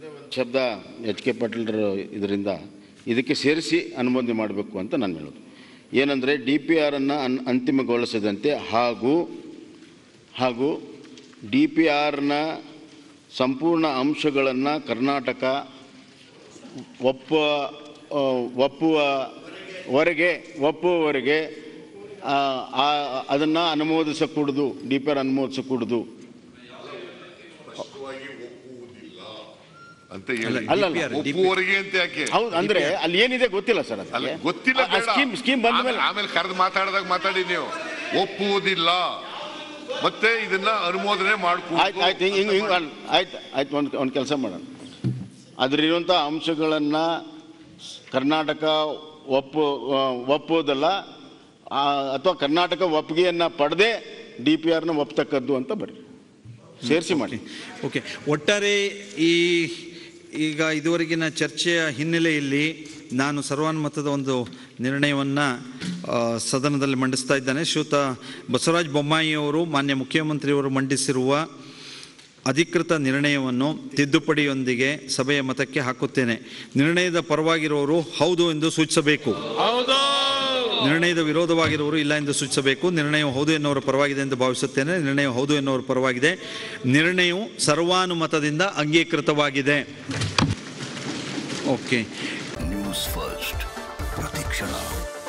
ಶಬ್ದ H K ಪಾಟೀಲ್ರ ಇದರಿಂದ ಇದಕ್ಕೆ ಸೇರಿಸಿ ಅನುಮೋದನೆ ಮಾಡಬೇಕು ಅಂತ ನಾನು ಹೇಳೋದು ಏನಂದರೆ ಡಿ ಪಿ ಆರನ್ನು ಅನ್ ಅಂತಿಮಗೊಳಿಸದಂತೆ ಹಾಗೂ ಹಾಗೂ ಡಿ ಪಿ ಆರ್ನ ಸಂಪೂರ್ಣ ಅಂಶಗಳನ್ನು ಕರ್ನಾಟಕ ಒಪ್ಪುವ ಆ, ಒಪ್ಪುವವರೆಗೆ ಒಪ್ಪುವವರೆಗೆ ಅದನ್ನು ಅನುಮೋದಿಸಕೂಡದು ಡಿ ಪಿ ಆರ್ ಅನುಮೋದಿಸಕೂಡದು ಅಂತ ಹೇಳಿ ಅಲ್ಲ, ಅಲ್ಲ. ಒಪ್ಪುವವರೆಗೆ ಅಂತ ಯಾಕೆ ಹೌದು ಅಂದರೆ ಅಲ್ಲಿ ಏನಿದೆ ಗೊತ್ತಿಲ್ಲ ಸರ್ ಅಲ್ಲ ಅದಕ್ಕೆ ಗೊತ್ತಿಲ್ಲ ಆ ಸ್ಕೀಮ್ ಸ್ಕೀಮ್ ಬಂದ ಮೇಲೆ ಆಮೇಲೆ- ಆಮೇಲೆ ಕರೆದು ಮಾತಾಡಿದಾಗ ಮಾತಾಡಿ ನೀವು ಒಪ್ಪುವುದಿಲ್ಲ ಮತ್ತೆ ಇದನ್ನ ಅನುಮೋದನೆ ಆಯ್ತು ಮಾಡ್ಕೊಂಡು ಆಯ್ತು ಹಿಂಗೆ ಹಿಂಗೆ ಹಿಂಗೆ ಆಯ್ತು ಆಯ್ತು ಒಂದು ಒಂದು ಕೆಲಸ ಮಾಡೋಣ ಅದರಿರುವಂಥ ಅಂಶಗಳನ್ನು ಕರ್ನಾಟಕ ಒಪ್ಪು ಆ, ಒಪ್ಪೋದಲ್ಲ ಅಥವಾ ಕರ್ನಾಟಕ ಒಪ್ಪಿಗೆಯನ್ನು ಪಡೆದೇ ಡಿ ಪಿ ಆರ್ನ ಒಪ್ತಕ್ಕದ್ದು ಅಂತ ಬರ್ರಿ ಸೇರಿಸಿ ಮಾಡಿ ಓಕೆ ಒಟ್ಟಾರೆ ಈ ಈಗ ಇದುವರೆಗಿನ ಚರ್ಚೆಯ ಹಿನ್ನೆಲೆಯಲ್ಲಿ ನಾನು ಸರ್ವಾನುಮತದ ಒಂದು ನಿರ್ಣಯವನ್ನು ಸದನದಲ್ಲಿ ಮಂಡಿಸ್ತಾ ಇದ್ದಾನೆ ಶ್ರೀಯುತ ಬಸವರಾಜ ಬೊಮ್ಮಾಯಿ ಅವರು ಮಾನ್ಯ ಮುಖ್ಯಮಂತ್ರಿಯವರು ಮಂಡಿಸಿರುವ ಅಧಿಕೃತ ನಿರ್ಣಯವನ್ನು ತಿದ್ದುಪಡಿಯೊಂದಿಗೆ ಸಭೆಯ ಮತಕ್ಕೆ ಹಾಕುತ್ತೇನೆ ನಿರ್ಣಯದ ಪರವಾಗಿರುವವರು ಹೌದು ಎಂದು ಸೂಚಿಸಬೇಕು ನಿರ್ಣಯದ ವಿರೋಧವಾಗಿರುವವರು ಇಲ್ಲ ಎಂದು ಸೂಚಿಸಬೇಕು ನಿರ್ಣಯವು ಹೌದು ಎನ್ನುವರ ಪರವಾಗಿದೆ ಎಂದು ಭಾವಿಸುತ್ತೇನೆ ನಿರ್ಣಯವು ಹೌದು ಎನ್ನುವರ ಪರವಾಗಿದೆ ನಿರ್ಣಯವು ಸರ್ವಾನುಮತದಿಂದ ಅಂಗೀಕೃತವಾಗಿದೆ ಓಕೆ ನ್ಯೂಸ್ ಫಸ್ಟ್ ಪ್ರತಿಕ್ಷಣ